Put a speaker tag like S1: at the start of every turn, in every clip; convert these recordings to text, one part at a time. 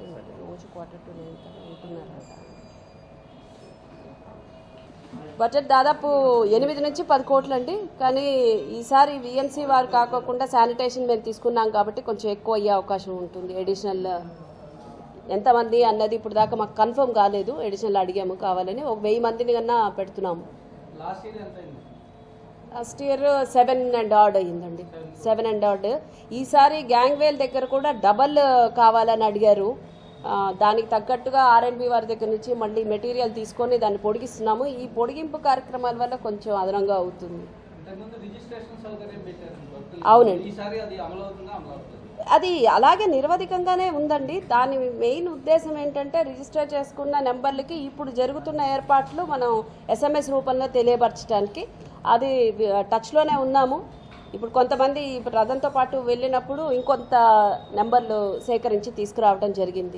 S1: రోజు quarter to nine ఉంటున్నారంట budget దాదాపు ఎనిమిది నుంచి పది కోట్లు అండి కానీ ఈసారి విఎంసీ వారు కాకోకుండా శానిటేషన్ మేము తీసుకున్నాం కాబట్టి కొంచెం ఎక్కువ అయ్యే అవకాశం ఉంటుంది ఎడిషనల్ ఎంతమంది అన్నది ఇప్పుడు దాకా మాకు కన్ఫర్మ్ కాలేదు ఎడిషనల్ అడిగాము కావాలని ఒక వెయ్యి మందిని కన్నా పెడుతున్నాము
S2: లాస్ట్ ఇయర్ ఎంత అయింది
S1: last year seven and odd అయ్యిందండి సెవెన్ అండ్ ఆర్డ్ ఈసారి గ్యాంగ్ వేల్ దగ్గర కూడా డబల్ కావాలని అడిగారు ఆ, దానికి తగ్గట్టుగా ఆర్ఎన్బి వారి దగ్గర నుంచి మళ్ళీ మెటీరియల్ తీసుకొని దాన్ని పొడిగిస్తున్నాము ఈ పొడిగింపు కార్యక్రమాల వల్ల కొంచెం అదనంగా అవుతుంది
S2: ఇంతకుముందు రిజిస్ట్రేషన్ సౌకర్యం పెట్టారు భక్తులు.
S1: అవునండి.
S2: ఈసారి అది అమలు అవుతుందా అమలు అవుతుంది
S1: అది అలాగే నిరవధికంగానే ఉందండి దాని మెయిన్ ఉద్దేశం ఏంటంటే రిజిస్టర్ చేసుకున్న నెంబర్లకి ఇప్పుడు జరుగుతున్న ఏర్పాట్లు మనం ఎస్ఎంఎస్ రూపంలో తెలియపరచడానికి అది టచ్లోనే ఉన్నాము ఇప్పుడు కొంతమంది ఇప్పుడు రథంతో పాటు వెళ్ళినప్పుడు ఇంకొంత నెంబర్లు సేకరించి తీసుకురావడం జరిగింది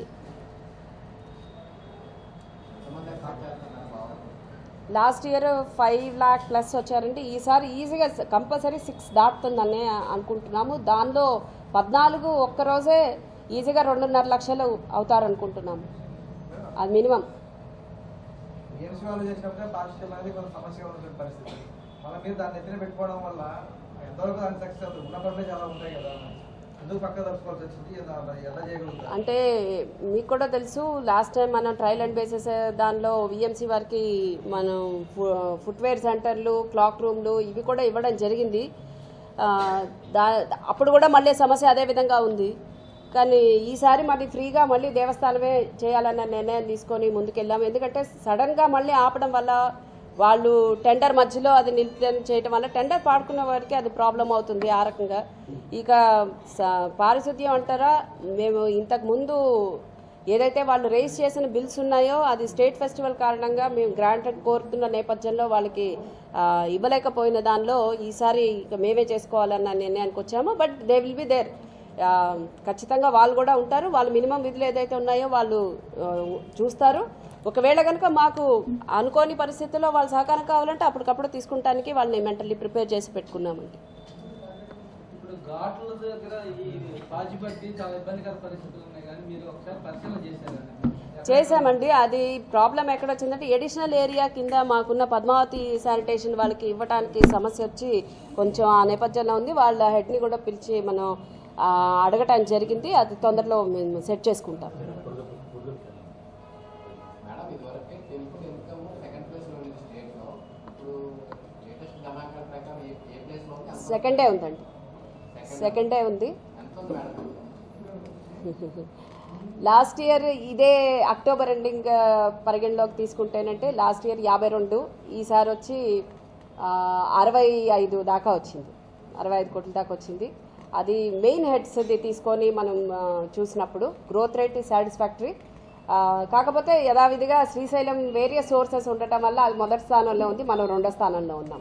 S1: last year five lakh plus వచ్చారంటే ఈసారి ఈజీగా కంపల్సరీ సిక్స్ దాటుతుందని అనుకుంటున్నాము దానిలో పద్నాలుగు ఒక్కరోజే ఈజీగా రెండున్నర లక్షలు అవుతారనుకుంటున్నాము అది మినిమం
S3: ఏఎంసీ వాళ్ళు చేసినప్పుడే పారిశుద్ధ్యం అనేది కొంత సమస్యగా ఉన్నటువంటి పరిస్థితి మళ్ళీ మీరు దాన్ని ఎత్తిన పెట్టుకోవడం వల్ల ఎంతవరకు దాన్ని సక్సెస్ అవుతుంది ఉన్న పనులే చాలా ఉంటాయి కదా ఎందుకు పక్క తప్పుకోవాల్సి వచ్చింది ఎలా ఎలా చేయగలుగుతారు
S1: అంటే మీకు కూడా తెలుసు లాస్ట్ టైం మనం ట్రయల్ అండ్ బేసిస్ దానిలో విఎంసీ వారికి మనం ఫుట్వేర్ సెంటర్లు క్లాక్ రూమ్లు ఇవి కూడా ఇవ్వడం జరిగింది ఆ, దా అప్పుడు కూడా మళ్ళీ సమస్య అదే విధంగా ఉంది కానీ ఈసారి మళ్ళీ ఫ్రీగా మళ్ళీ దేవస్థానమే చేయాలన్న నిర్ణయం తీసుకొని ముందుకెళ్ళాము ఎందుకంటే సడన్గా మళ్ళీ ఆపడం వల్ల వాళ్ళు టెండర్ మధ్యలో అది నిలిపి చేయటం వల్ల టెండర్ పాడుకున్న వారికి అది ప్రాబ్లం అవుతుంది ఆ రకంగా ఇక స- పారిశుద్ధ్యం అంటారా మేము ఇంతకు ముందు ఏదైతే వాళ్ళు రేస్ చేసిన బిల్స్ ఉన్నాయో అది స్టేట్ ఫెస్టివల్ కారణంగా మేము గ్రాంటెడ్ కోరుతున్న నేపథ్యంలో వాళ్ళకి ఆ, ఇవ్వలేకపోయిన దానిలో ఈసారి ఇక మేమే చేసుకోవాలన్న నిర్ణయానికి వచ్చాము but they will be there ఖచ్చితంగా వాళ్ళు కూడా ఉంటారు వాళ్ళు మినిమం విధులు ఏదైతే ఉన్నాయో వాళ్ళు ఆ, చూస్తారు ఒకవేళ కనుక మాకు అనుకోని పరిస్థితుల్లో వాళ్ళ సహకారం కావాలంటే అప్పటికప్పుడు తీసుకుంటానికి వాళ్ళని మెంటల్లీ ప్రిపేర్ చేసి పెట్టుకున్నామండి
S2: ఇప్పుడు ఘాట్ల దగ్గర ఈ పాచి పట్టి చాలా ఇబ్బందికర పరిస్థితులు ఉన్నాయి కానీ మీరు ఒకసారి పరిశీలన చేశారండి
S1: చేశామండి అది ప్రాబ్లం ఎక్కడ వచ్చిందంటే ఎడిషనల్ ఏరియా కింద మాకున్న పద్మావతి శానిటేషన్ వాళ్ళకి ఇవ్వడానికి సమస్య వచ్చి కొంచెం ఆ నేపథ్యంలో ఉంది వాళ్ళ హెడ్ని కూడా పిలిచి మనం ఆ, అడగటానికి జరిగింది అది తొందరలో మేము సెట్ చేసుకుంటాం
S4: మేడం ఇదివరకే టెంపుల్ ఇన్కమ్ సెకండ్ ప్లేస్ లో ఉంది స్టేట్ లో ఇప్పుడు లేటెస్ట్ గణాంకాల ప్రకారం ఏ ఏ ప్లేస్ లో ఉంది అంత-
S1: సెకండే ఉందండి సెకండే ఉంది
S4: ఎంత ఉంది మేడం
S1: లాస్ట్ ఇయర్ ఇదే అక్టోబర్ ఎండింగ్ పరిగణలోకి తీసుకుంటేనంటే లాస్ట్ ఇయర్ యాభై రెండు ఈసారి వచ్చి ఆ, అరవై ఐదు దాకా వచ్చింది అరవై ఐదు కోట్ల దాకా వచ్చింది అది మెయిన్ హెడ్స్ తీసుకొని మనం ఆ, చూసినప్పుడు గ్రోత్ రేట్ సాటిస్ఫాక్టరీ కాకపోతే యథావిధిగా శ్రీశైలం వేరియస్ సోర్సెస్ ఉండటం వల్ల అది మొదటి స్థానంలో ఉంది మనం రెండో స్థానంలో ఉన్నాం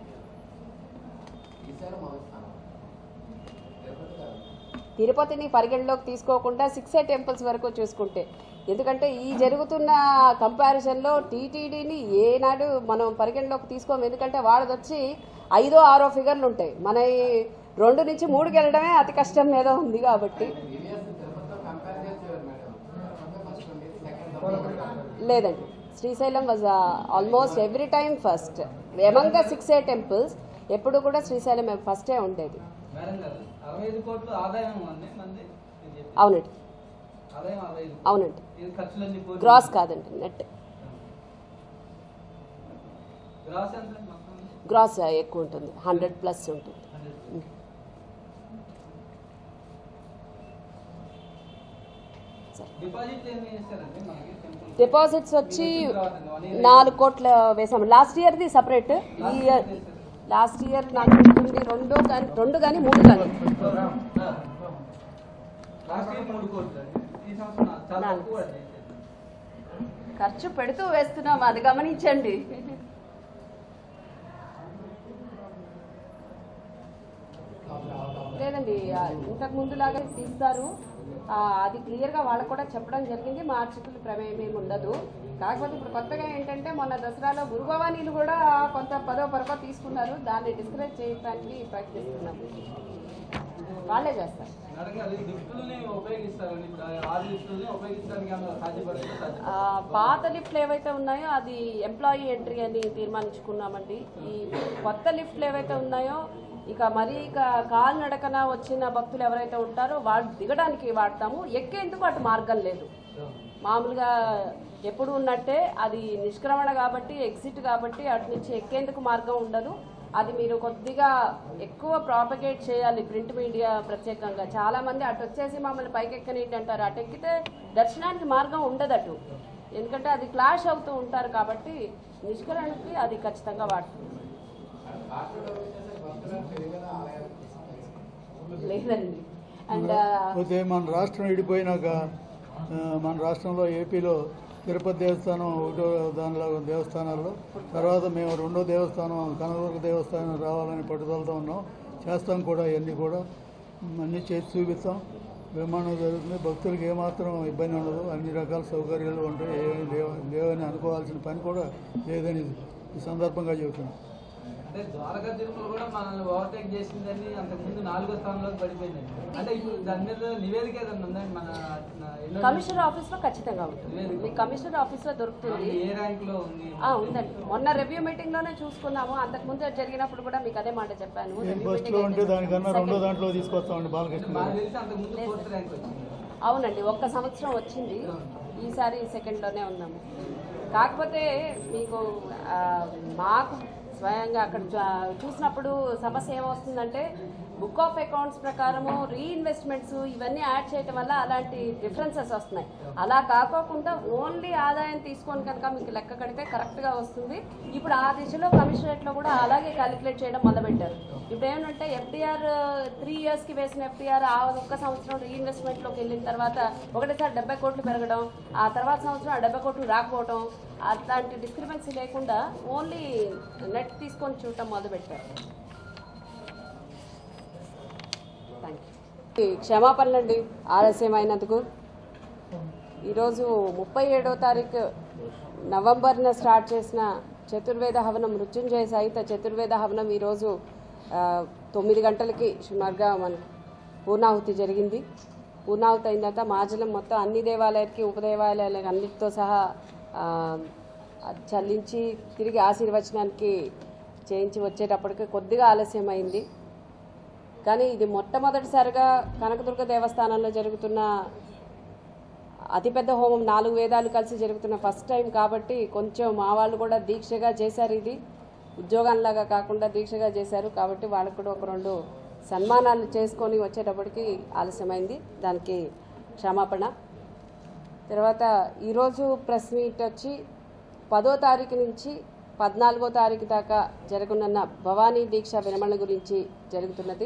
S4: ఈసారి మొదటి స్థానం తిరుపతి కాదు
S1: తిరుపతిని పరిగణలోకి తీసుకోకుండా సిక్స్ ఏ టెంపుల్స్ వరకు చూసుకుంటే ఎందుకంటే ఈ జరుగుతున్న కంపారిజన్లో టీటీడీని ఏనాడు మనం పరిగణలోకి తీసుకోము ఎందుకంటే వాళ్ళది వచ్చి ఐదో ఆరో ఫిగర్లు ఉంటాయి మన ఈ రెండు నుంచి మూడుకి వెళ్ళడమే అతి కష్టం మీద ఉంది కాబట్టి
S4: ప్రీవియస్ తిరుపతితో కంపేర్ చేసేవారు మేడం తిరుపతి ఫస్ట్ ఉంది సెకండ్
S1: లేదండి Srisailam was almost every time first among the six A temples ఎప్పుడు కూడా శ్రీశైలం ఫస్టే ఉండేది
S2: మేడం గారు అరవై ఐదు కోట్లు ఆదాయం అండి మంది మీరు చెప్పేది.
S1: అవునండి
S2: ఆదాయం అరవై ఐదు
S1: అవునండి
S2: ఇది ఖర్చులన్నీ పోయి
S1: గ్రాస్ కాదండి నెట్
S2: గ్రాస్ ఎంత మొత్తం
S1: గ్రాస్ ఎక్కువ ఉంటుంది హండ్రెడ్ ప్లస్ ఉంటుంది
S2: డిపాజిట్ ఏమి చేస్తారండి మనకి టెంపుల్
S1: డిపాజిట్స్ వచ్చి నాలుగు కోట్ల వేసాము లాస్ట్ ఇయర్ది సపరేట్ ఈ ఇయర్ లాస్ట్ ఇయర్ నాకు గుర్తుంది రెండు కానీ రెండు కానీ మూడు కానీ
S2: లాస్ట్ ఇయర్ మూడు కోట్లు అండి. ఈ సంవత్సరం చాలా
S1: నాలుగు.
S2: తక్కువ అండి
S1: ఖర్చు పెడుతూ వేస్తున్నాం అది గమనించండి లేదండి ఆ, ఇంతకు ముందులాగా తీస్తారు ఆ, అది క్లియర్గా వాళ్ళకు కూడా చెప్పడం జరిగింది మా అర్చకుల ప్రమేయం ఏమి ఉండదు కాకపోతే ఇప్పుడు కొత్తగా ఏంటంటే మొన్న దసరాలో గురుభవానీలు కూడా కొంత పదో పరకో తీసుకున్నారు దాన్ని డిస్కరేజ్ చేయడానికి ప్రయత్నిస్తున్నాము వాళ్ళే చేస్తారు
S2: మేడం గారు ఈ లిఫ్టుల్ని ఉపయోగిస్తారండి ఇప్పుడు ఆ ఆరు లిఫ్టుల్ని ఉపయోగించడానికి ఏమన్నా సాధ్యపడుతుందో సాధ్యం
S1: ఆ, పాత లిఫ్ట్లు ఏవైతే ఉన్నాయో అది ఎంప్లాయీ ఎంట్రీ అని తీర్మానించుకున్నామండి ఈ కొత్త లిఫ్ట్లు ఏవైతే ఉన్నాయో ఇక మరీ ఇక కాలినడకన వచ్చిన భక్తులు ఎవరైతే ఉంటారో వాళ్ళు దిగడానికి వాడతాము ఎక్కేందుకు అటు మార్గం లేదు మామూలుగా ఎప్పుడు ఉన్నట్టే అది నిష్క్రమణ కాబట్టి ఎగ్జిట్ కాబట్టి అటు నుంచి ఎక్కేందుకు మార్గం ఉండదు అది మీరు కొద్దిగా ఎక్కువ ప్రాపగేట్ చేయాలి ప్రింట్ మీడియా ప్రత్యేకంగా చాలా మంది అటు వచ్చేసి మమ్మల్ని పైకి ఎక్కనేంటి అంటారు అటు ఎక్కితే దర్శనానికి మార్గం ఉండదు అటు ఎందుకంటే అది క్లాష్ అవుతూ ఉంటారు కాబట్టి నిష్కరణకి అది ఖచ్చితంగా వాడుతుంది
S4: ఘాట్లో వచ్చేసి భక్తులను పెరిగిన ఆలయానికి
S1: లేదండి అండ్
S5: పోతే మన రాష్ట్రం విడిపోయినాక ఆ, మన రాష్ట్రంలో ఏపీలో తిరుపతి దేవస్థానం ఒకటో దానిలో దేవస్థానాల్లో తర్వాత మేము రెండో దేవస్థానం కనకదుర్గ దేవస్థానం రావాలని పట్టుదలతో ఉన్నాం చేస్తాం కూడా ఇవన్నీ కూడా అన్నీ చేసి చూపిస్తాం విమానం జరుగుతుంది భక్తులకు ఏమాత్రం ఇబ్బంది ఉండదు అన్ని రకాల సౌకర్యాలు ఉంటాయి ఏమీ లేవు లేవని అనుకోవాల్సిన పని కూడా లేదని ఈ సందర్భంగా చెబుతున్నాం
S2: అంటే ద్వారకా తిరుమల కూడా మనల్ని ఓవర్టేక్ చేసిందని అంతకుముందు నాలుగో స్థానంలోకి పడిపోయిందండి అంటే ఇప్పుడు దాని మీద నివేదిక ఏదన్నా ఉందండి మన నా ఎన్నో-
S1: కమిషనర్ ఆఫీస్లో ఖచ్చితంగా ఉంటుంది మీ కమిషనర్ ఆఫీస్లో దొరుకుతుంది
S2: ఏ ర్యాంక్ లో ఉంది
S1: ఆ, ఉందండి మొన్న రివ్యూ మీటింగ్ లోనే చూసుకున్నాము అంతకుముందు జరిగినప్పుడు కూడా మీకు అదే మాట చెప్పాను
S5: నేను
S1: Review
S5: ఫస్ట్లో
S1: meeting
S5: ఉంటే
S1: అయితే
S5: దానికన్నా రెండో
S1: second.
S5: దాంట్లో తీసుకొస్తామండి బాలకృష్ణ
S2: మాకు
S5: గారు
S2: తెలిసి అంతకుముందు ఫోర్త్ ర్యాంక్ వచ్చింది
S1: అవునండి ఒక్క సంవత్సరం వచ్చింది ఈసారి సెకండ్ లోనే ఉన్నాము కాకపోతే మీకు ఆ, మాకు స్వయంగా అక్కడ చూ- చూసినప్పుడు సమస్య ఏమొస్తుందంటే బుక్ ఆఫ్ అకౌంట్స్ ప్రకారము రీఇన్వెస్ట్మెంట్స్ ఇవన్నీ యాడ్ చేయటం వల్ల అలాంటి డిఫరెన్సెస్ వస్తున్నాయి అలా కాకోకుండా ఓన్లీ ఆదాయం తీసుకొని కనుక మీకు లెక్క కడితే కరెక్ట్గా వస్తుంది ఇప్పుడు ఆ దిశలో కమిషనరేట్లో కూడా అలాగే క్యాలిక్యులేట్ చేయడం మొదలుపెట్టారు ఇప్పుడు ఏమంటే ఎఫ్డిఆర్ త్రీ ఇయర్స్కి వేసిన ఎఫ్డిఆర్ ఆ ఒక్క సంవత్సరం రీఇన్వెస్ట్మెంట్లోకి వెళ్ళిన తర్వాత ఒకటేసారి డెబ్బై కోట్లు పెరగడం ఆ తర్వాత సంవత్సరం ఆ డెబ్బై కోట్లు రాకపోవడం అట్లాంటి డిస్క్రిపెన్సీ లేకుండా ఓన్లీ నెట్ తీసుకొని చూడటం మొదలుపెట్టారు థ్యాంక్ యూ క్షమాపణలండి ఆలస్యం అయినందుకు ఈరోజు ముప్పై ఏడో తారీఖు నవంబర్న స్టార్ట్ చేసిన చతుర్వేద హవనం మృత్యుంజయ సహిత చతుర్వేద హవనం ఈరోజు ఆ, తొమ్మిది గంటలకి సుమారుగా మన పూర్ణాహుతి జరిగింది పూర్ణాహుతి అయిన తర్వాత మాజలం మొత్తం అన్ని దేవాలయాలకి ఉపదేవాలయాలకి అన్నిటితో సహా ఆ, అది చల్లించి తిరిగి ఆశీర్వచనానికి చేయించి వచ్చేటప్పటికి కొద్దిగా ఆలస్యం అయింది కానీ ఇది మొట్టమొదటిసారిగా కనకదుర్గ దేవస్థానంలో జరుగుతున్న అతిపెద్ద హోమం నాలుగు వేదాలు కలిసి జరుగుతున్న ఫస్ట్ టైం కాబట్టి కొంచెం మా వాళ్ళు కూడా దీక్షగా చేశారు ఇది ఉద్యోగంలాగా కాకుండా దీక్షగా చేశారు కాబట్టి వాళ్ళకు కూడా ఒక రెండు సన్మానాలు చేసుకొని వచ్చేటప్పటికి ఆలస్యమైంది దానికి క్షమాపణ తర్వాత ఈరోజు ప్రెస్ మీట్ వచ్చి పదో తారీఖు నుంచి పద్నాలుగో తారీఖు దాకా జరగనున్న భవానీ దీక్ష విరమణ గురించి జరుగుతున్నది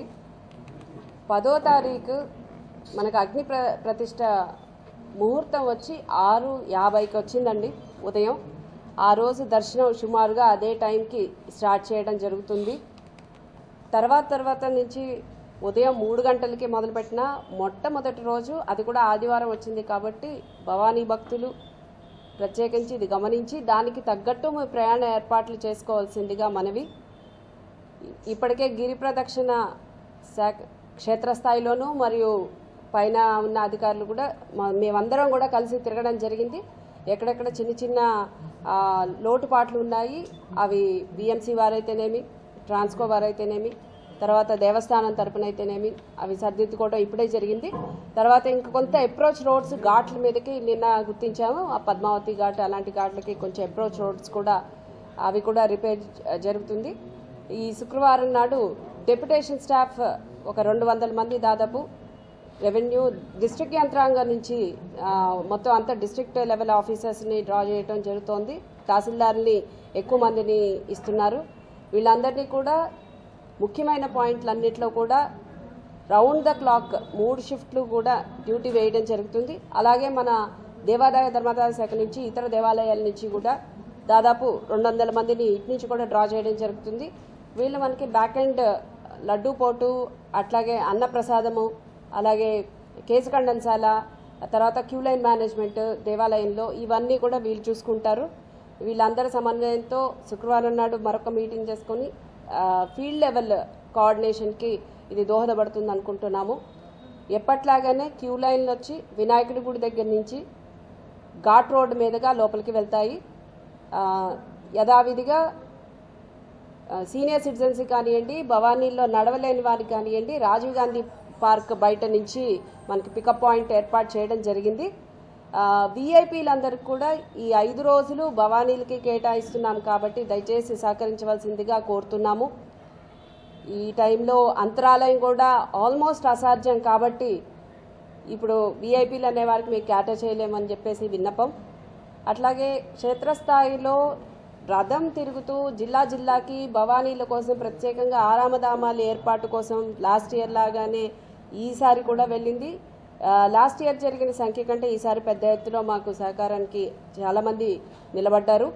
S1: పదో తారీఖు మనకు అగ్ని ప్ర ప్రతిష్ట ముహూర్తం వచ్చి ఆరు యాభైకి వచ్చిందండి ఉదయం ఆ రోజు దర్శనం సుమారుగా అదే టైంకి స్టార్ట్ చేయడం జరుగుతుంది తర్వాత తర్వాత నుంచి ఉదయం మూడు గంటలకి మొదలుపెట్టిన మొట్టమొదటి రోజు అది కూడా ఆదివారం వచ్చింది కాబట్టి భవానీ భక్తులు ప్రత్యేకించి ఇది గమనించి దానికి తగ్గట్టు మీ ప్రయాణ ఏర్పాట్లు చేసుకోవాల్సిందిగా మనవి ఇప్పటికే గిరి ప్రదక్షిణ శాఖ క్షేత్రస్థాయిలోనూ మరియు పైన ఉన్న అధికారులు కూడా మ- మేమందరం కూడా కలిసి తిరగడం జరిగింది ఎక్కడెక్కడ చిన్న చిన్న ఆ, లోటుపాట్లు ఉన్నాయి అవి బిఎంసీ వారైతేనేమి ట్రాన్స్కో వారైతేనేమి తర్వాత దేవస్థానం తరపునైతేనేమి అవి సర్దిద్దుకోవడం ఇప్పుడే జరిగింది తర్వాత ఇంక కొంత అప్రోచ్ రోడ్స్ ఘాట్ల మీదకి నిన్న గుర్తించాము ఆ పద్మావతి ఘాట్ అలాంటి ఘాట్లకి కొంచెం అప్రోచ్ రోడ్స్ కూడా అవి కూడా రిపేర్ జ- జరుగుతుంది ఈ శుక్రవారం నాడు డెప్యుటేషన్ స్టాఫ్ ఒక రెండు వందల మంది దాదాపు రెవెన్యూ డిస్ట్రిక్ట్ యంత్రాంగం నుంచి ఆ, మొత్తం అంతా డిస్ట్రిక్ట్ లెవెల్ ఆఫీసర్స్ని డ్రా చేయడం జరుగుతోంది తహసీల్దార్ని ఎక్కువ మందిని ఇస్తున్నారు వీళ్ళందరినీ కూడా ముఖ్యమైన పాయింట్లన్నింటిలో కూడా రౌండ్ ద క్లాక్ మూడు షిఫ్ట్లు కూడా డ్యూటీ వేయడం జరుగుతుంది అలాగే మన దేవాదాయ ధర్మాదాయ శాఖ నుంచి ఇతర దేవాలయాల నుంచి కూడా దాదాపు రెండు వందల మందిని ఇటు నుంచి కూడా డ్రా చేయడం జరుగుతుంది వీళ్ళు మనకి బ్యాక్ ఎండ్ లడ్డూ పోటు అట్లాగే అన్నప్రసాదము అలాగే కేసు ఖండనశాల ఆ తర్వాత క్యూ లైన్ మేనేజ్మెంట్ దేవాలయంలో ఇవన్నీ కూడా వీళ్ళు చూసుకుంటారు వీళ్ళందరి సమన్వయంతో శుక్రవారం నాడు మరొక మీటింగ్ చేసుకొని ఆ, ఫీల్డ్ లెవెల్ కోఆర్డినేషన్కి ఇది దోహదపడుతుంది అనుకుంటున్నాము ఎప్పట్లాగానే క్యూ లైన్లు వచ్చి వినాయకుడి గుడి దగ్గర నుంచి ఘాట్ రోడ్ మీదుగా లోపలికి వెళ్తాయి ఆ, యథావిధిగా ఆ, సీనియర్ సిటిజన్స్ కానివ్వండి భవానీలో నడవలేని వారికి కానివ్వండి రాజీవ్ గాంధీ పార్క్ బయట నుంచి మనకి పికప్ పాయింట్ ఏర్పాటు చేయడం జరిగింది విఐపీలందరికీ కూడా ఈ ఐదు రోజులు భవానీలకి కేటాయిస్తున్నాం కాబట్టి దయచేసి సహకరించవలసిందిగా కోరుతున్నాము ఈ టైంలో అంతరాలయం కూడా ఆల్మోస్ట్ అసాధ్యం కాబట్టి ఇప్పుడు విఐపీలు అనే వారికి మీకు క్యాటర్ చేయలేమని చెప్పేసి విన్నపం అట్లాగే క్షేత్రస్థాయిలో రథం తిరుగుతూ జిల్లా జిల్లాకి భవానీల కోసం ప్రత్యేకంగా ఆరామధామాల ఏర్పాటు కోసం లాస్ట్ ఇయర్ లాగానే ఈసారి కూడా వెళ్ళింది ఆ, లాస్ట్ ఇయర్ జరిగిన సంఖ్య కంటే ఈసారి పెద్ద ఎత్తున మాకు సహకారానికి చాలామంది నిలబడ్డారు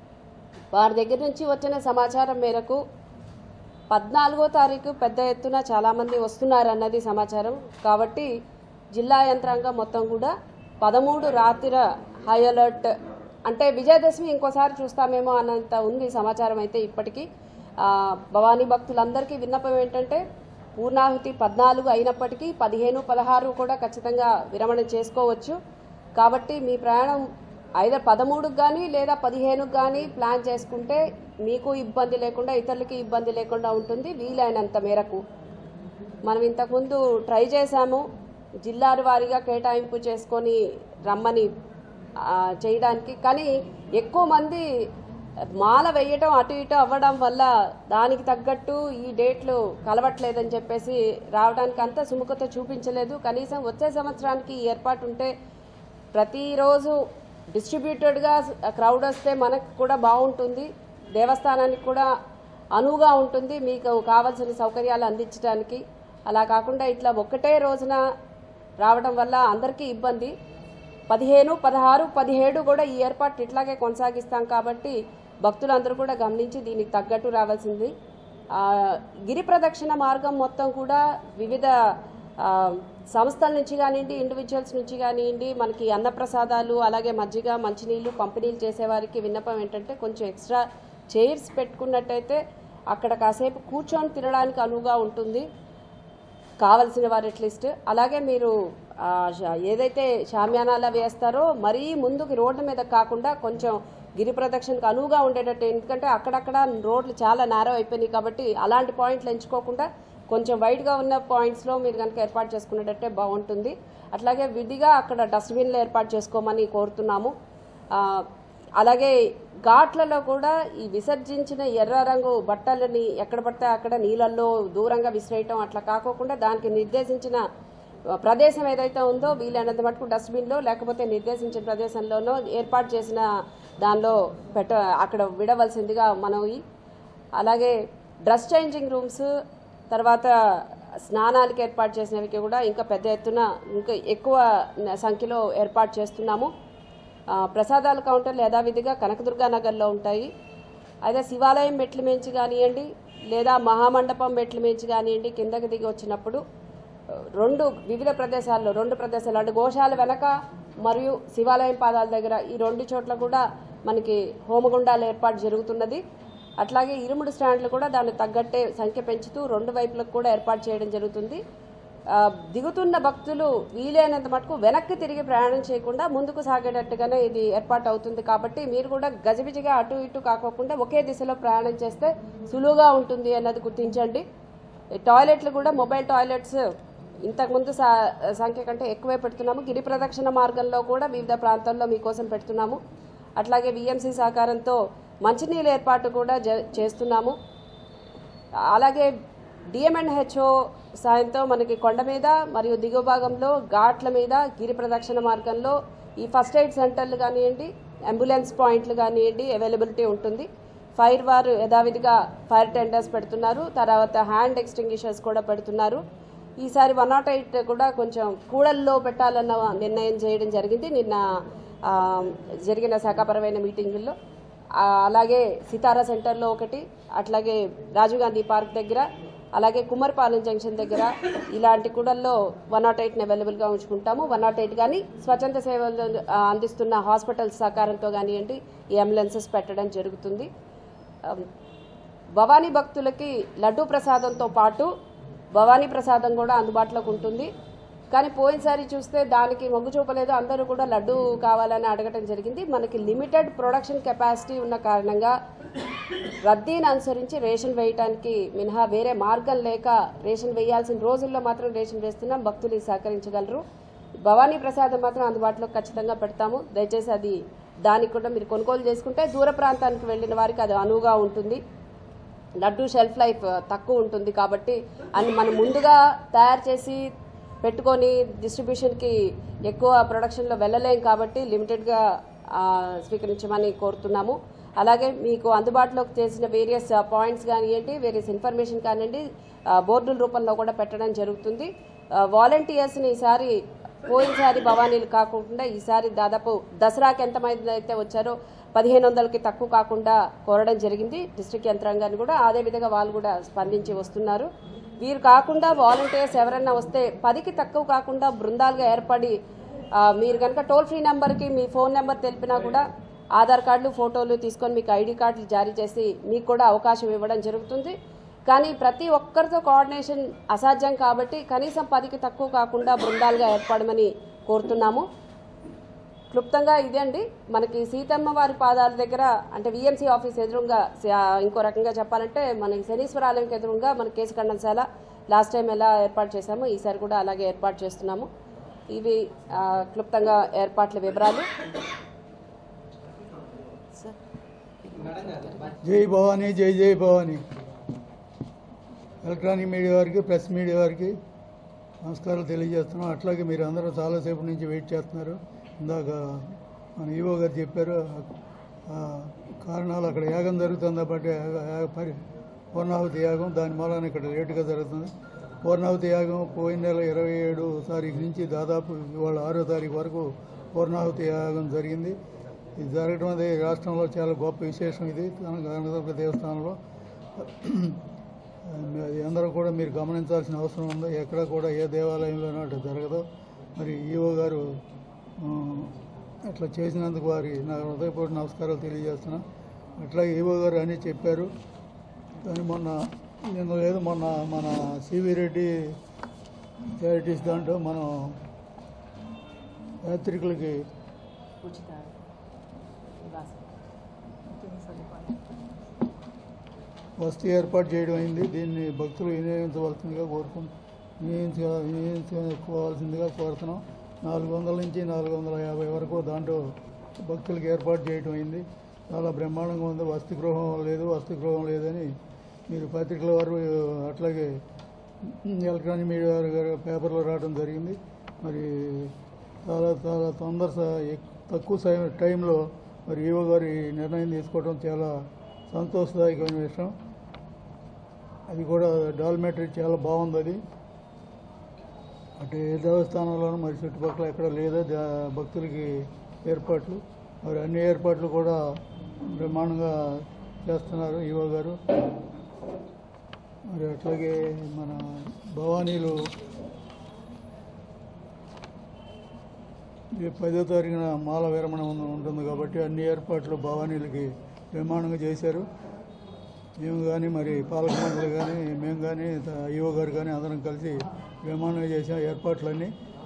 S1: వారి దగ్గర నుంచి వచ్చిన సమాచారం మేరకు పద్నాలుగో తారీఖు పెద్ద ఎత్తున చాలామంది వస్తున్నారన్నది సమాచారం కాబట్టి జిల్లా యంత్రాంగం మొత్తం కూడా పదమూడు రాత్రి హై అలర్ట్ అంటే విజయదశమి ఇంకోసారి చూస్తామేమో అన్నంత ఉంది సమాచారం అయితే ఇప్పటికీ ఆ, భవానీ భక్తులందరికీ విన్నపం ఏంటంటే పూర్ణాహుతి పద్నాలుగు అయినప్పటికీ పదిహేను పదహారు కూడా ఖచ్చితంగా విరమణ చేసుకోవచ్చు కాబట్టి మీ ప్రయాణం ఐదర్ పదమూడుకు కానీ లేదా పదిహేనుకు కానీ ప్లాన్ చేసుకుంటే మీకు ఇబ్బంది లేకుండా ఇతరులకి ఇబ్బంది లేకుండా ఉంటుంది వీలైనంత మేరకు మనం ఇంతకుముందు ట్రై చేశాము జిల్లాల వారీగా కేటాయింపు చేసుకొని రమ్మని ఆ, చేయడానికి కానీ ఎక్కువ మంది మాల వేయటం అటు ఇటు అవ్వడం వల్ల దానికి తగ్గట్టు ఈ డేట్లు కలవట్లేదని చెప్పేసి రావడానికి అంత సుముఖత చూపించలేదు కనీసం వచ్చే సంవత్సరానికి ఈ ఏర్పాటు ఉంటే ప్రతిరోజు డిస్ట్రిబ్యూటెడ్గా క్రౌడ్ వస్తే మనకు కూడా బాగుంటుంది దేవస్థానానికి కూడా అనువుగా ఉంటుంది మీకు కావాల్సిన సౌకర్యాలు అందించడానికి అలా కాకుండా ఇట్లా ఒక్కటే రోజున రావడం వల్ల అందరికీ ఇబ్బంది పదిహేను పదహారు పదిహేడు కూడా ఈ ఏర్పాటు ఇట్లాగే కొనసాగిస్తాం కాబట్టి భక్తులందరూ కూడా గమనించి దీనికి తగ్గట్టు రావాల్సింది ఆ, గిరి ప్రదక్షిణ మార్గం మొత్తం కూడా వివిధ ఆ, సంస్థల నుంచి కానివ్వండి ఇండివిజువల్స్ నుంచి కానివ్వండి మనకి అన్నప్రసాదాలు అలాగే మజ్జిగ మంచినీళ్ళు పంపిణీలు చేసేవారికి విన్నపం ఏంటంటే కొంచెం ఎక్స్ట్రా చైర్స్ పెట్టుకున్నట్టయితే అక్కడ కాసేపు కూర్చొని తినడానికి అనువుగా ఉంటుంది కావలసిన వారు అట్లీస్ట్ అలాగే మీరు ఆ, ష- ఏదైతే షామ్యానాల వేస్తారో మరీ ముందుకి రోడ్డు మీద కాకుండా కొంచెం గిరి ప్రదక్షిణకు అనువుగా ఉండేటట్టు ఎందుకంటే అక్కడక్కడ రోడ్లు చాలా నేరో అయిపోయినాయి కాబట్టి అలాంటి పాయింట్లు ఎంచుకోకుండా కొంచెం వైడ్గా ఉన్న పాయింట్స్లో మీరు కనుక ఏర్పాటు చేసుకునేటట్టే బాగుంటుంది అట్లాగే విధిగా అక్కడ డస్ట్బిన్లు ఏర్పాటు చేసుకోమని కోరుతున్నాము ఆ, అలాగే ఘాట్లలో కూడా ఈ విసర్జించిన ఎర్ర రంగు బట్టలని ఎక్కడ పడితే అక్కడ నీళ్ళల్లో దూరంగా విసిరేయటం అట్లా కాకోకుండా దానికి నిర్దేశించిన ప్రదేశం ఏదైతే ఉందో వీలైనంత మటుకు డస్ట్బిన్లో లేకపోతే నిర్దేశించిన ప్రదేశంలోనో ఏర్పాటు చేసిన దానిలో పెట్ట అక్కడ విడవలసిందిగా మనవి అలాగే డ్రెస్ చేంజింగ్ రూమ్స్ తర్వాత స్నానాలకు ఏర్పాటు చేసినవి కూడా ఇంకా పెద్ద ఎత్తున ఇంకా ఎక్కువ సంఖ్యలో ఏర్పాటు చేస్తున్నాము ఆ, ప్రసాదాల కౌంటర్లు యథావిధిగా కనకదుర్గా నగర్లో ఉంటాయి అయితే శివాలయం మెట్లు మించి కానివ్వండి లేదా మహామండపం మెట్లు మించి కానివ్వండి కిందకి దిగి వచ్చినప్పుడు ఆ, రెండు వివిధ ప్రదేశాల్లో రెండు ప్రదేశాలు అంటే గోశాల వెనక మరియు శివాలయం పాదాల దగ్గర ఈ రెండు చోట్ల కూడా మనకి హోమగుండాలు ఏర్పాటు జరుగుతున్నది అట్లాగే ఇరుముడు స్టాండ్లు కూడా దానికి తగ్గట్టే సంఖ్య పెంచుతూ రెండు వైపులకు కూడా ఏర్పాటు చేయడం జరుగుతుంది ఆ, దిగుతున్న భక్తులు వీలైనంత మటుకు వెనక్కి తిరిగి ప్రయాణం చేయకుండా ముందుకు సాగేటట్టుగానే ఇది ఏర్పాటు అవుతుంది కాబట్టి మీరు కూడా గజిబిజిగా అటు ఇటు కాకోకుండా ఒకే దిశలో ప్రయాణం చేస్తే సులువుగా ఉంటుంది అన్నది గుర్తించండి ఈ టాయిలెట్లు కూడా మొబైల్ టాయిలెట్స్ ఇంతకుముందు సా- సంఖ్య కంటే ఎక్కువే పెడుతున్నాము గిరి ప్రదక్షిణ మార్గంలో కూడా వివిధ ప్రాంతాల్లో మీకోసం పెడుతున్నాము అట్లాగే విఎంసీ సహకారంతో మంచినీళ్ళ ఏర్పాటు కూడా జ- చేస్తున్నాము అలాగే డిఎంఎన్హెచ్ఓ సాయంతో మనకి కొండ మీద మరియు దిగువ భాగంలో ఘాట్ల మీద గిరి ప్రదక్షిణ మార్గంలో ఈ ఫస్ట్ ఎయిడ్ సెంటర్లు కానివ్వండి అంబులెన్స్ పాయింట్లు కానివ్వండి అవైలబిలిటీ ఉంటుంది ఫైర్ వారు యథావిధిగా ఫైర్ టెండర్స్ పెడుతున్నారు తర్వాత హ్యాండ్ ఎక్స్టింగ్విషర్స్ కూడా పెడుతున్నారు ఈసారి వన్ నాట్ ఎయిట్ కూడా కొంచెం కూడల్లో పెట్టాలన్న నిర్ణయం చేయడం జరిగింది నిన్న ఆ, జరిగిన శాఖాపరమైన మీటింగుల్లో ఆ, అలాగే సితారా సెంటర్లో ఒకటి అట్లాగే రాజీవ్ గాంధీ పార్క్ దగ్గర అలాగే కుమ్మరిపాలెం జంక్షన్ దగ్గర ఇలాంటి కూడల్లో వన్ నాట్ ఎయిట్ని అవైలబుల్గా ఉంచుకుంటాము వన్ నాట్ ఎయిట్ కానీ స్వచ్ఛంద సేవలు ఆ, అందిస్తున్న హాస్పిటల్స్ సహకారంతో కానివ్వండి ఈ అంబులెన్సెస్ పెట్టడం జరుగుతుంది ఆ, భవానీ భక్తులకి లడ్డూ ప్రసాదంతో పాటు భవానీ ప్రసాదం కూడా అందుబాటులోకి ఉంటుంది కానీ పోయినసారి చూస్తే దానికి మొగ్గు చూపలేదు అందరూ కూడా లడ్డు కావాలని అడగటం జరిగింది మనకి లిమిటెడ్ ప్రొడక్షన్ కెపాసిటీ ఉన్న కారణంగా రద్దీని అనుసరించి రేషన్ వేయటానికి మినహా వేరే మార్గం లేక రేషన్ వేయాల్సిన రోజుల్లో మాత్రం రేషన్ వేస్తున్నాం భక్తులు సహకరించగలరు భవానీ ప్రసాదం మాత్రం అందుబాటులో ఖచ్చితంగా పెడతాము దయచేసి అది దానికి కూడా మీరు కొనుగోలు చేసుకుంటే దూర ప్రాంతానికి వెళ్ళిన వారికి అది అనువుగా ఉంటుంది లడ్డు షెల్ఫ్ లైఫ్ తక్కువ ఉంటుంది కాబట్టి అన్ని మనం ముందుగా తయారు చేసి పెట్టుకొని డిస్ట్రిబ్యూషన్కి ఎక్కువ ప్రొడక్షన్లో వెళ్ళలేం కాబట్టి లిమిటెడ్గా ఆ, స్వీకరించమని కోరుతున్నాము అలాగే మీకు అందుబాటులోకి చేసిన వేరియస్ పాయింట్స్ కానివ్వండి వేరియస్ ఇన్ఫర్మేషన్ కానివ్వండి ఆ, బోర్డుల రూపంలో కూడా పెట్టడం జరుగుతుంది వాలంటీర్స్ని ఈసారి పోయినసారి భవానీలు కాకుండా ఈసారి దాదాపు దసరాకి ఎంతమంది అయితే వచ్చారో పదిహేను వందలకి తక్కువ కాకుండా కోరడం జరిగింది డిస్ట్రిక్ట్ యంత్రాంగాన్ని కూడా అదేవిధంగా వాళ్ళు కూడా స్పందించి వస్తున్నారు వీరు కాకుండా వాలంటీర్స్ ఎవరైనా వస్తే పదికి తక్కువ కాకుండా బృందాలుగా ఏర్పడి ఆ, మీరు కనుక టోల్ ఫ్రీ నెంబర్కి మీ ఫోన్ నెంబర్ తెలిపినా కూడా ఆధార్ కార్డులు ఫోటోలు తీసుకొని మీకు ఐడి కార్డులు జారీ చేసి మీకు కూడా అవకాశం ఇవ్వడం జరుగుతుంది కానీ ప్రతి ఒక్కరితో కోఆర్డినేషన్ అసాధ్యం కాబట్టి కనీసం పదికి తక్కువ కాకుండా బృందాలుగా ఏర్పడమని కోరుతున్నాము క్లుప్తంగా ఇదే అండి మనకి సీతమ్మ వారి పాదాల దగ్గర అంటే విఎంసీ ఆఫీస్ ఎదురుగా ఇంకో రకంగా చెప్పాలంటే మనకి శనీశ్వరాలయంకి ఎదురుగా మన కేసు ఖండనశాల లాస్ట్ టైం ఎలా ఏర్పాటు చేశామో ఈసారి కూడా అలాగే ఏర్పాటు చేస్తున్నాము ఇవి ఆ, క్లుప్తంగా ఏర్పాట్ల వివరాలు సార్
S2: మేడం గారు
S5: జై భవానీ జై జై భవానీ ఎలక్ట్రానిక్ మీడియా వారికి ప్రెస్ మీడియా వారికి నమస్కారాలు తెలియజేస్తున్నాం అట్లాగే మీరు అందరూ చాలాసేపు నుంచి వెయిట్ చేస్తున్నారు ఇందాక మన ఈవో గారు చెప్పారు ఆ కారణాలు అక్కడ యాగం జరుగుతుంది కాబట్టి యాగ- యాగ పరి పూర్ణాహుతి యాగం దాని మూలాన ఇక్కడ లేటుగా జరుగుతుంది పూర్ణాహుతి యాగం పోయిన నెల ఇరవై ఏడు తారీఖు నుంచి దాదాపు ఇవాళ ఆరో తారీఖు వరకు పూర్ణాహుతి యాగం జరిగింది ఇది జరగడం అనేది రాష్ట్రంలో చాలా గొప్ప విశేషం ఇది కనకదుర్గ దేవస్థానంలో అది అందరూ కూడా మీరు గమనించాల్సిన అవసరం ఉంది ఎక్కడ కూడా ఏ దేవాలయంలోనూ అట్లా జరగదు మరి ఈవో గారు ఆ, అట్లా చేసినందుకు వారి నా హృదయపూర్వక నమస్కారాలు తెలియజేస్తున్నా అట్లాగే ఈవో గారు అని చెప్పారు కానీ మొన్న నిన్న లేదు మొన్న మన సివి రెడ్డి చారిటీస్ దాంట్లో మనం యాత్రికులకి
S1: ఉచిత నివాసం
S5: వసతి ఏర్పాటు చేయడం అయింది దీన్ని భక్తులు వినియోగించవలసిందిగా కోరుకు వినియోగించ వినియోగించుకోవాల్సిందిగా కోరుతున్నాం నాలుగు వందల నుంచి నాలుగు వందల యాభై వరకు దాంట్లో భక్తులకు ఏర్పాటు చేయడం అయింది చాలా బ్రహ్మాండంగా ఉంది వసతి గృహం లేదు వసతి గృహం లేదని మీరు పత్రికల వారు అట్లాగే ఎలక్ట్రానిక్ మీడియా వారు గారు పేపర్లో రావడం జరిగింది మరి చాలా చాలా తొందర స- ఎక్- తక్కువ సై- టైంలో మరి ఈవో గారు ఈ నిర్ణయం తీసుకోవడం చాలా సంతోషదాయకమైన విషయం అది కూడా డాల్మెటరీ చాలా బాగుంది అది అంటే ఏ దేవస్థానంలోనూ మరి చుట్టుపక్కల ఎక్కడ లేదా దా- భక్తులకి ఏర్పాట్లు మరి అన్ని ఏర్పాట్లు కూడా బ్రహ్మాండంగా చేస్తున్నారు ఈవో గారు మరి అట్లాగే మన భవానీలు ఈ పదో తారీఖున మాల విరమణ ఉం- ఉంటుంది కాబట్టి అన్ని ఏర్పాట్లు భవానీలకి బ్రహ్మాండంగా చేశారు మేము కానీ మరి పాలక మండలి కానీ మేము కానీ ఈవో గారు కానీ అందరం కలిసి బ్రహ్మాండంగా చేసాం ఏర్పాట్లన్నీ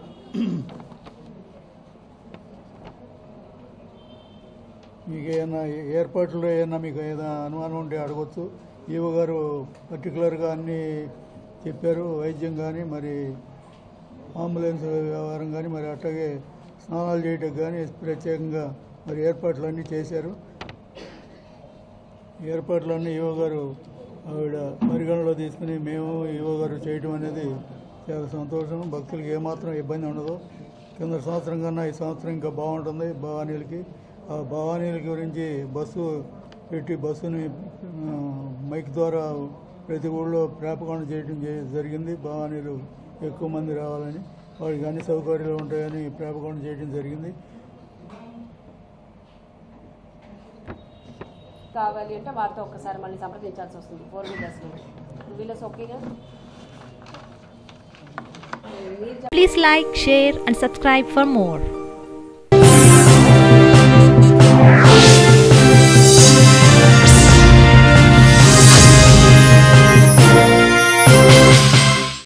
S5: మీకు ఏమైనా ఏర్పాట్లు ఏమైనా మీకు ఏదైనా అనుమానం ఉంటే అడగొచ్చు ఈవో గారు పర్టికులర్గా అన్నీ చెప్పారు వైద్యం కానీ మరి అంబులెన్స్ వ్యవహారం కానీ మరి అట్లాగే స్నానాలు చేయటం కానీ ప్రత్యేకంగా మరి ఏర్పాట్లు అన్నీ చేశారు ఏర్పాట్లన్నీ ఈవో గారు ఆవిడ పరిగణలో తీసుకుని మేము ఈవో గారు చేయటం అనేది చాలా సంతోషం భక్తులకి ఏమాత్రం ఇబ్బంది ఉండదు కింద సంవత్సరం కన్నా ఈ సంవత్సరం ఇంకా బాగుంటుంది భవానీలకి ఆ భవానీల గురించి బస్సు పెట్టి బస్సుని ఆ, మైక్ ద్వారా ప్రతి ఊళ్ళో ప్రాపకాండ చేయడం జే- జరిగింది భవానీలు ఎక్కువ మంది రావాలని వాడికి అన్ని సౌకర్యాలు ఉంటాయని ప్రాపకాండ చేయడం జరిగింది
S1: కావాలి అంటే వారితో ఒక్కసారి మళ్ళీ సంప్రదించాల్సి వస్తుంది ఫోర్ వీలర్స్ టూ వీలర్స్ ఓకేగా మీరు
S6: Please like, share, and subscribe for more.